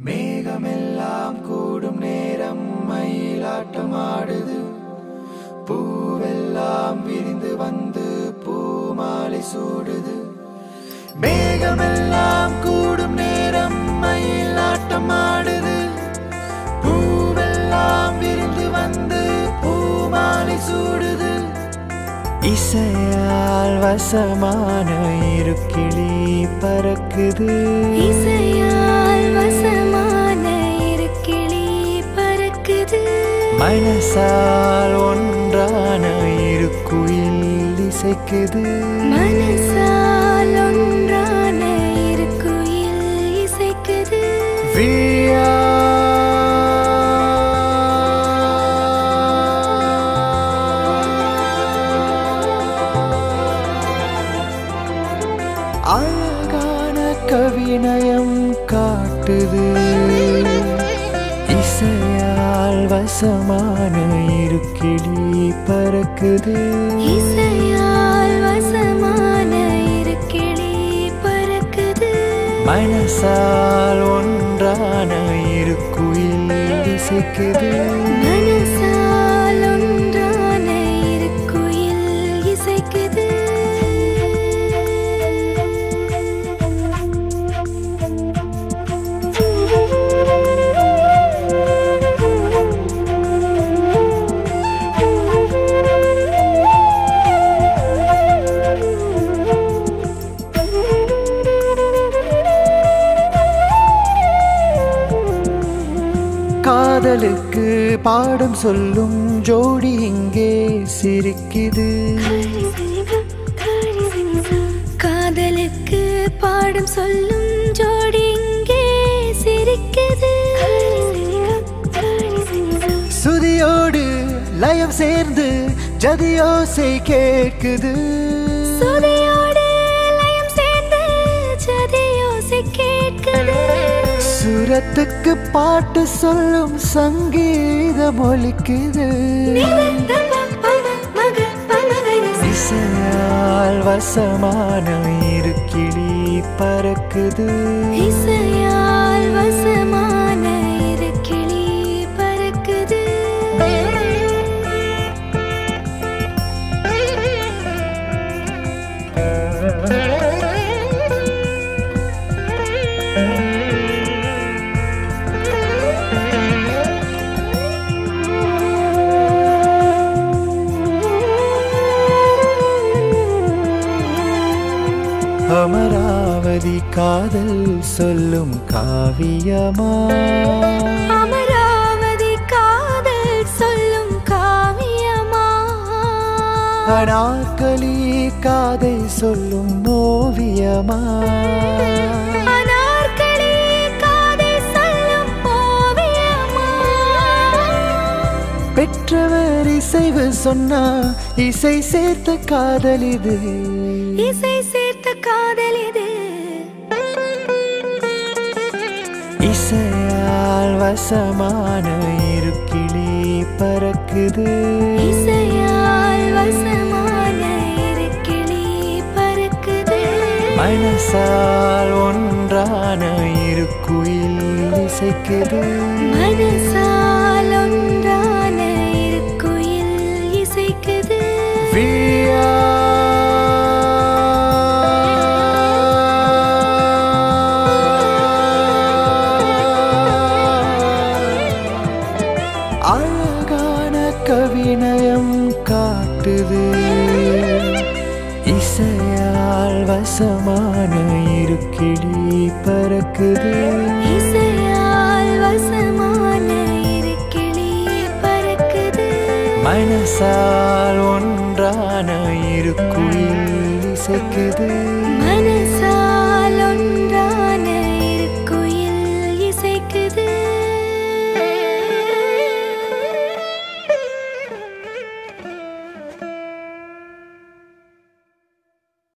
மேகமெல்லாம் கூடும் நேரம் மயிலாட்டம் ஆடுது பூவெல்லாம் விரிந்து வந்து பூமாலை சூடுது மேகமெல்லாம் கூடும் நேரம் மயிலாட்டம் ஆடுது பூவெல்லாம் விரிந்து வந்து பூமாலை சூடுது இசையால் வசமான இருக்கிளி பறக்குது இசையால் வசமான இருக்கிளி பறக்குது மனசால் ஒன்றான இருக்குயில் இசைக்குது மனசால் ஒன்றான இருக்குயில் இசைக்குது விழியா அழகான கவிநயம் காட்டுது இசையால் வசமான இருக்கிளி பறக்குது இசையால் வசமான இருக்கிளி பறக்குது மனசால் ஒன்றான இருக்குயில் இசைக்குது மனசால் ஒன்றான இருக்குயில் இசைக்குது காதலுக்கு பாடம் சொல்லும் ஜோடி இங்கே சிரிக்குது காதலுக்கு பாடம் சொல்லும் ஜோடி இங்கே சிரிக்குது சுதியோடு லயம் சேர்ந்து ஜதியோசை கேட்குது சுதையோடு லயம் சேர்ந்து ஜதியோசை கேட்குது சுரத்துக்கு பாட்டு சொல்லும் சங்கீதம் ஒலிக்குது இசையால் வசமான இருக்கிளி பறக்குது இசையால் வசமான இருக்கிளி பறக்குது அமராவதி காதல் சொல்லும் காவியமா அமராவதி காதல் சொல்லும் காவியமா அனார்களி காதை சொல்லும் ஓவியமா அனார்களி காதை சொல்லும் ஓவியமா பெற்றவர் இசைவு சொன்னா இசை சேர்த்த காதல் இது இசை சேர்த்த காதல் இது இசையால் வசமான இருக்கிளி பறக்குது இசையால் வசமான இருக்கிளி பறக்குது மனசால் ஒன்றான இருக்குயில் இசைக்குது மனசால் ஒன்றான இருக்குயில் இசைக்குது விழியா அழகான கவிநயம் காட்டுது இசையால் வசமான இருக்கிளி பறக்குது இசையால் வசமான இருக்கிளி பறக்குது மனசால் ஒன்றான இருக்குயில் இசைக்குது மனசால்